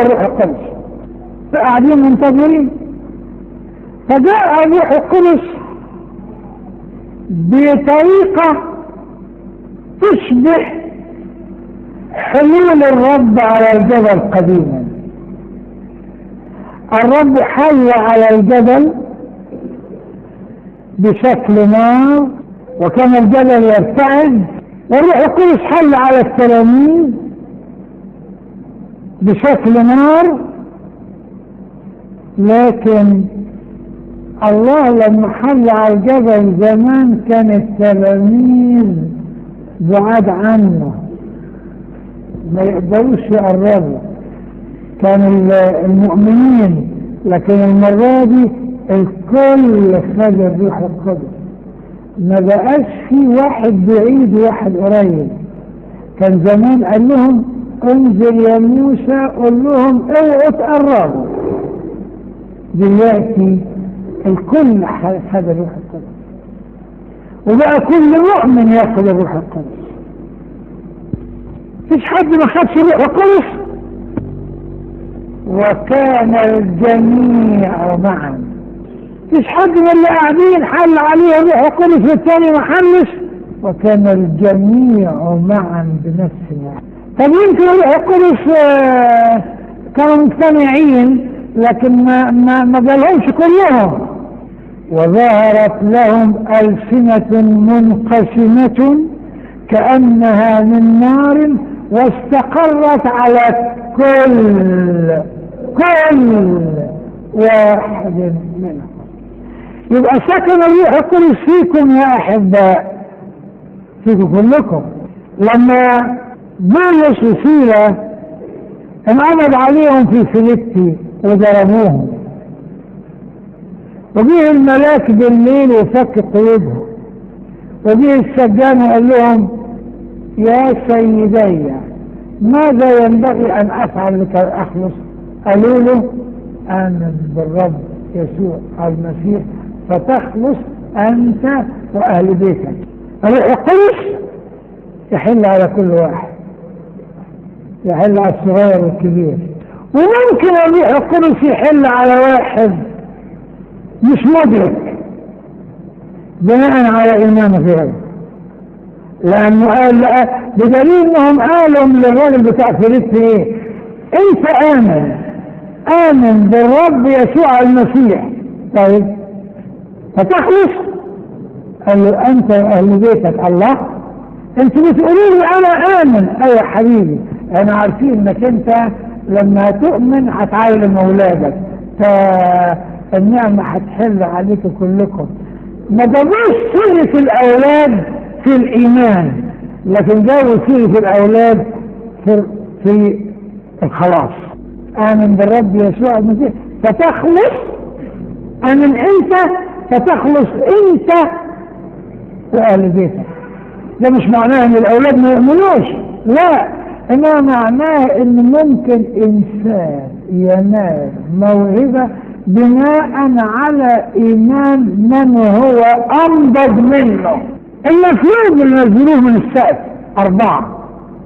الروح القدس فقاعدين منتظرين فجاء الروح القدس بطريقة تشبه حلول الرب على الجبل قديما الرب حل على الجبل بشكل نار وكان الجبل يرتعد والروح القدس حل على التلاميذ بشكل نار لكن الله لما حل على الجبل زمان كان التلاميذ بعاد عنه ما يقدروش يقربوا كان المؤمنين لكن المرة دي الكل خد الروح القدس ما بقاش في واحد بعيد وواحد قريب كان زمان قال لهم انزل يا موسى قول لهم اوعوا تقربوا دلوقتي الكل خد الروح القدس وبقى كل مؤمن ياخذ الروح القدس فيش حد ما خدش الروح القدس وكان الجميع معا فيش حد من اللي قاعدين حل عليه الروح القدس والتاني ما حلش وكان الجميع معا بنفس واحد طب يمكن الروح القدس آه، كانوا مجتمعين لكن ما ما ما جالهمش كلهم وظهرت لهم ألسنة منقسمة كأنها من نار واستقرت على كل كل واحد منهم يبقى سكن الروح القدس فيكم يا أحباء فيكم كلكم لما بولس وسيلة انقبض عليهم في فيليبي وضربوهم وجيه الملاك بالليل وفك قيودهم وجيه السجان وقال لهم يا سيدي ماذا ينبغي ان افعل لكي اخلص قالوا له امن بالرب يسوع المسيح فتخلص انت واهل بيتك الروح القدس يحل على كل واحد يحل على الصغير والكبير وممكن الروح القدس يحل على واحد مش مدرك بناء على ايمانه غيره لانه قال لا بدليل انهم قالوا للراجل بتاع فيليب ايه انت امن امن بالرب يسوع المسيح طيب فتخلص قال له انت واهل بيتك الله انتوا بتقولوا لي انا امن ايوه يا حبيبي انا عارفين انك انت لما تؤمن هتعلم اولادك فالنعمة هتحل عليكم كلكم ما جابوش سيرة الاولاد في الايمان لكن جابوا سيرة الاولاد في, في الخلاص امن بالرب يسوع المسيح فتخلص امن انت فتخلص انت واهل بيتك ده مش معناه ان الاولاد ما يؤمنوش لا انما معناه ان ممكن انسان ينال موهبة بناء على ايمان من هو انضج منه المفروض اللي نزلوه من السقف اربعة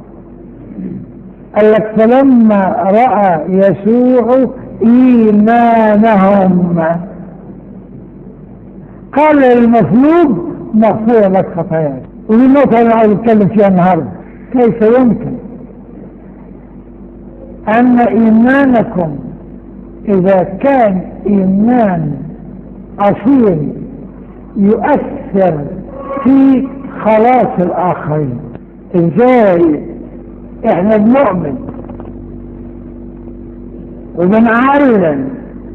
قال لك فلما راى يسوع ايمانهم قال المفروض مغفورة لك خطاياك ودي النقطة اللي عايز اتكلم فيها النهارده كيف يمكن أن إيمانكم إذا كان إيمان أصيل يؤثر في خلاص الآخرين إزاي إحنا بنؤمن وبنعلن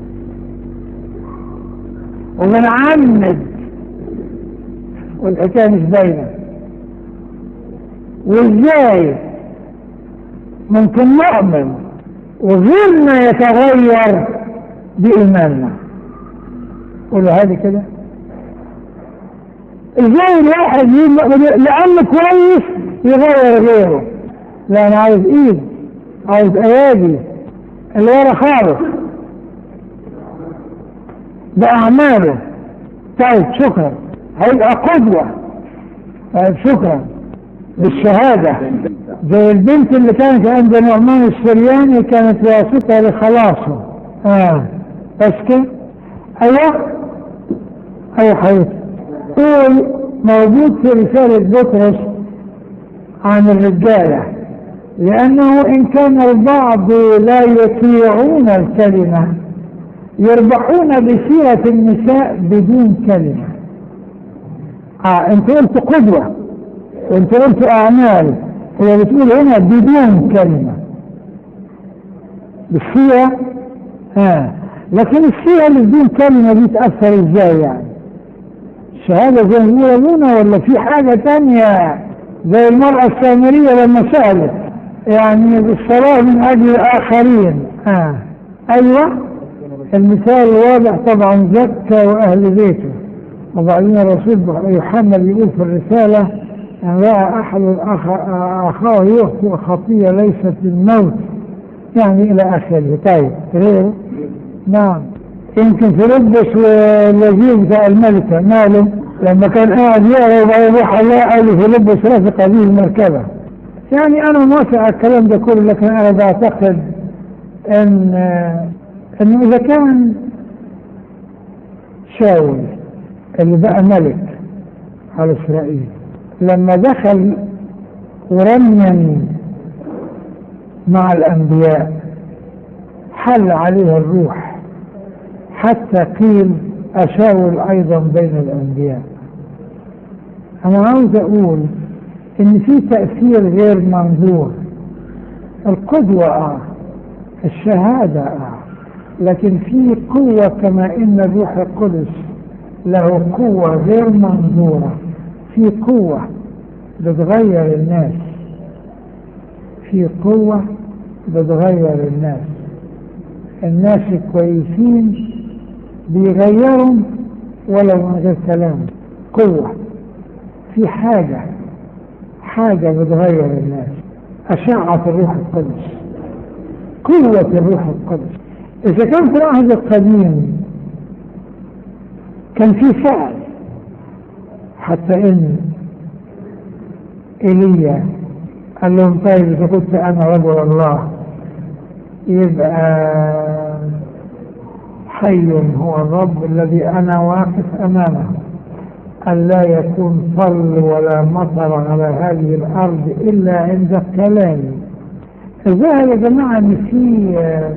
وبنعمد والحكاية مش باينة وإزاي ممكن نؤمن وغيرنا يتغير بإيماننا قولوا هذه كده ازاي الواحد لأنه كويس يغير غيره لا انا عاوز ايد عاوز ايادي اللي ورا خالص بأعماله طيب شكرا هيبقى قدوة طيب شكرا بالشهادة زي البنت اللي كانت عند نعمان السرياني كانت واسطة لخلاصه اه بس كده ايوه ايوه حبيبي قول موجود في رسالة بطرس عن الرجالة لأنه إن كان البعض لا يطيعون الكلمة يربحون بسيرة النساء بدون كلمة آه انت قلت قدوة وانت قلت أعمال هي بتقول هنا بدون كلمة بالسيرة آه. لكن السيرة اللي بدون كلمة دي تأثر ازاي يعني الشهادة زي ما يقولون ولا في حاجة تانية زي المرأة السامرية لما سألت يعني بالصلاة من أجل الآخرين آه. أيوة المثال الواضح طبعا زكى وأهل بيته وبعدين الرسول يوحنا بيقول في الرسالة أن رأى أحد أخاه يخطئ خطية ليست للموت يعني إلى آخره طيب غيره نعم يمكن فيلبس والوزير بتاع الملكة ماله لما كان قاعد يقرا وبعدين راح الله قال له فيلبس رافق هذه المركبة يعني أنا موافق على الكلام ده كله لكن أنا بعتقد أن أنه إذا كان شاول اللي بقى ملك على إسرائيل لما دخل ورنم مع الأنبياء حل عليه الروح حتى قيل أشاول أيضا بين الأنبياء أنا عاوز أقول إن في تأثير غير منظور القدوة آه الشهادة آه لكن في قوة كما إن الروح القدس له قوة غير منظورة في قوة بتغير الناس في قوة بتغير الناس الناس الكويسين بيغيرهم ولو من غير كلام قوة في حاجة حاجة بتغير الناس أشعة الروح القدس قوة الروح القدس إذا كان في العهد القديم كان في فعل حتى إن إيليا قال لهم طيب إذا كنت أنا رجل الله يبقى حي هو الرب الذي أنا واقف أمامه أن لا يكون صل ولا مطر على هذه الأرض إلا عند كلامي الظاهر يا جماعة إن في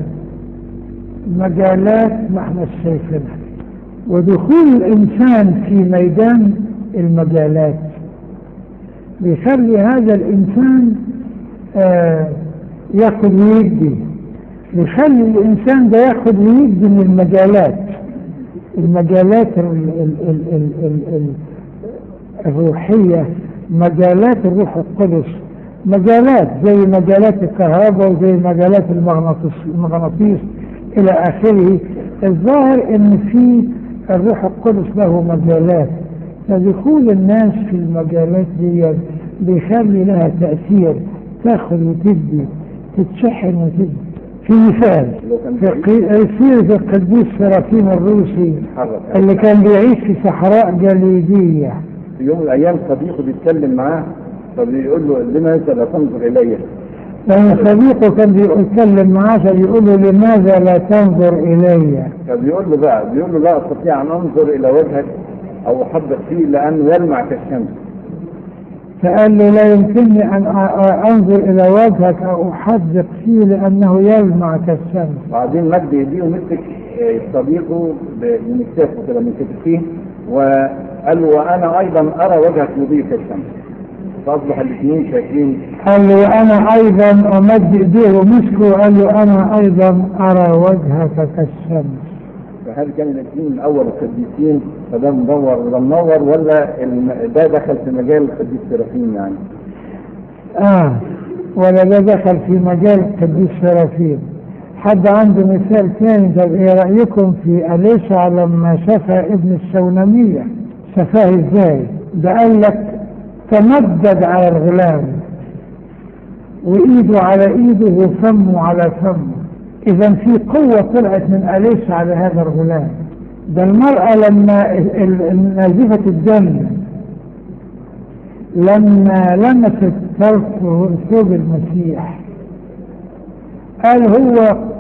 مجالات ما احنا شايفينها ودخول الإنسان في ميدان المجالات بيخلي هذا الإنسان آه ياخد ويدي بيخلي الإنسان ده ياخد ويدي من المجالات المجالات ال ال ال ال ال ال الروحية مجالات الروح القدس مجالات زي مجالات الكهرباء وزي مجالات المغناطيس, المغناطيس إلى آخره الظاهر إن في الروح القدس له مجالات فدخول الناس في المجالات دي بيخلي لها تأثير تاخد وتدي تتشحن وتدي في مثال في سيرة القديس سرافيم الروسي اللي كان بيعيش في صحراء جليدية في يوم من الايام صديقه بيتكلم معاه فبيقول له لماذا لا تنظر الي؟ لأن صديقه كان بيتكلم معاه فبيقول له لماذا لا تنظر إلي؟ فبيقول له بقى بيقول له لا استطيع ان انظر الى وجهك او احدث فيه لانه يلمع كالشمس فقال له لا يمكنني أن أنظر إلى وجهك أو أحدق فيه لأنه يلمع كالشمس بعدين مد ايديه ومسك صديقه من كتافه كده من كتفيه وقال له وانا ايضا ارى وجهك مضيء كالشمس فاصبح الاثنين شايفين قال له أنا أيضا أمد إيديه ومسكه وقال له أنا أيضا أرى وجهك كالشمس فهل كان الاثنين من اول القديسين فده مدور وده منور ولا الم- ده دخل في مجال القديس سرافيم يعني؟ آه ولا ده دخل في مجال القديس سرافيم حد عنده مثال ثاني طب ايه رأيكم في أليشع لما شفى ابن الشونمية شفاه ازاي ده قال لك تمدد على الغلام وإيده على إيده وفمه على فمه إذا في قوة طلعت من أليشع على هذا الغلام ده المرأة لما ال- ال- نازفة الدم لما لمست فرقه ثوب المسيح قال هو